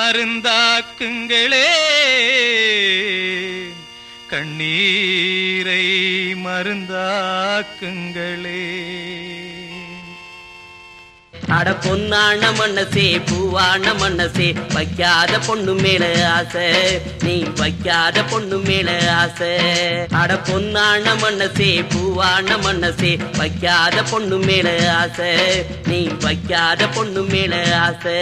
மருந்தாக்குங்களே கண்ணீரை மருந்தாக்குங்களே அட பொன்னான மனசே பூவான மனசே வைக்காத பொண்ணு மேல ஆசை நீ வைக்காத பொண்ணு மேல ஆசை அட பொன்னான மனசே பூவான மனசே வைக்காத பொண்ணு மேல ஆசை நீ வைக்காத பொண்ணு மேல ஆசை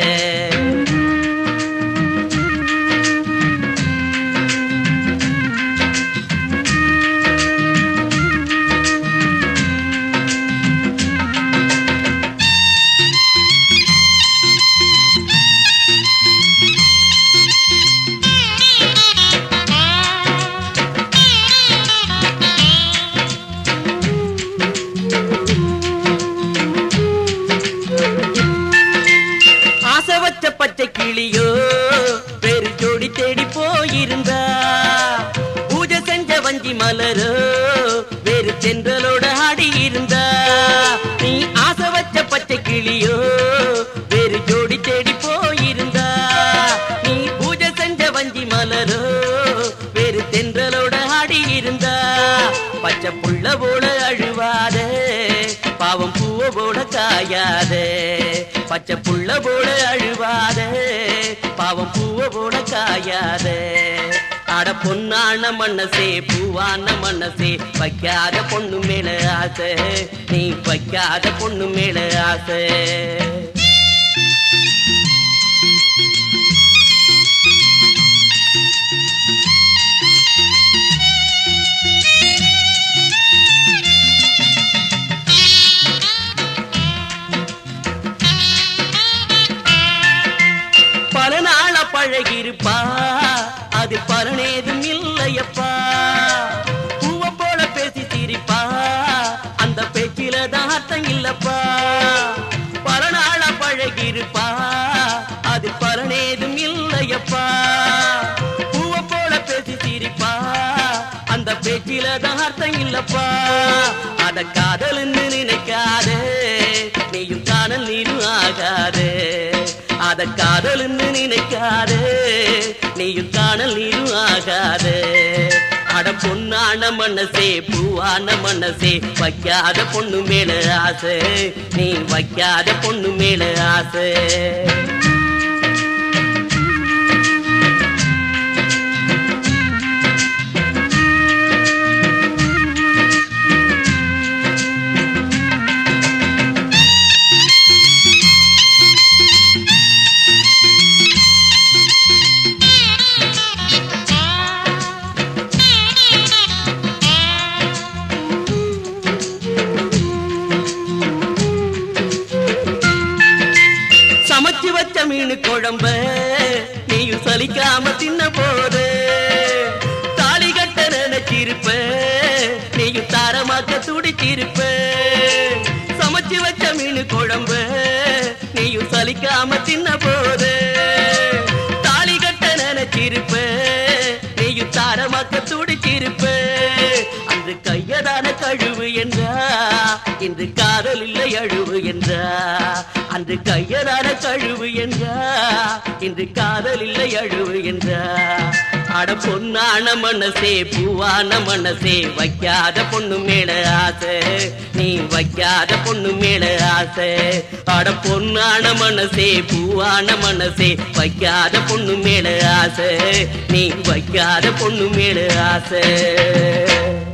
ஆசை வச்ச பச்சை கிளியோ பெரு ஜோடி தேடி போயிருந்தா பூஜை செஞ்ச வஞ்சி மலரோ வேறு சென்றலோட ஆடி இருந்தா நீ ஆசை வச்ச பச்சை கிளியோ வேறு ஜோடி தேடி போயிருந்தா நீ பூஜை செஞ்ச வஞ்சி மலரோ வேறு தென்றலோட ஆடி இருந்தா பச்சை புள்ள போல அழுவாதே பாவம் பூவ போல காயாதே பச்சை புள்ள போல அழுவாதே பாவம் பூவ போல காயாதே அட பொன்னான மனசே பூவான மனசே வைக்காத பொண்ணு மேல ஆசை நீ வைக்காத பொண்ணு மேல ஆசை பல நாள பழகிருப்பா அது பலனேதும் இல்லையப்பா பூவ போல பேசி சிரிப்பா அந்த பேச்சில தான் அர்த்தம் இல்லப்பா பல நாள பழகிருப்பா அது பலனேதும் இல்லையப்பா பூவ போல பேசி சிரிப்பா அந்த பேச்சில தான் அர்த்தம் இல்லப்பா அத காதல்னு நினைக்காதே நீயும் காணல் நீரும் ஆகாதே அத காதல்னு நினைக்காதே நீயும் காணல் நீரும் ஆகாதே அட பொன்னான மனசே பூவான மனசே வைக்காத பொண்ணு மேல ஆசை நீ வைக்காத பொண்ணு மேல ஆசை சமைச்சு வச்ச மீன் குழம்ப நீயும் சலிக்காம தின்ன போது தாலி கட்ட நினைச்சிருப்ப நீயும் தாரமாக்க துடிச்சிருப்ப சமைச்சு வச்ச மீன் குழம்ப நீயும் சலிக்காம தின்ன போது தாலி கட்ட நினைச்சிருப்ப நீயும் தாரமாக்க துடிச்சிருப்ப அன்று கையதான கழுவு என்றா இன்று காதல் இல்லை அழுவு என்றா அன்று கையதான கழுவு என்றா இன்று காதல் இல்லை அழுவு என்றா அட பொன்னான மனசே பூவான மனசே வைக்காத பொண்ணு மேல ஆசை நீ வைக்காத பொண்ணு மேல ஆசை அட பொன்னான மனசே பூவான மனசே வைக்காத பொண்ணு மேல ஆசை நீ வைக்காத பொண்ணு மேல ஆசை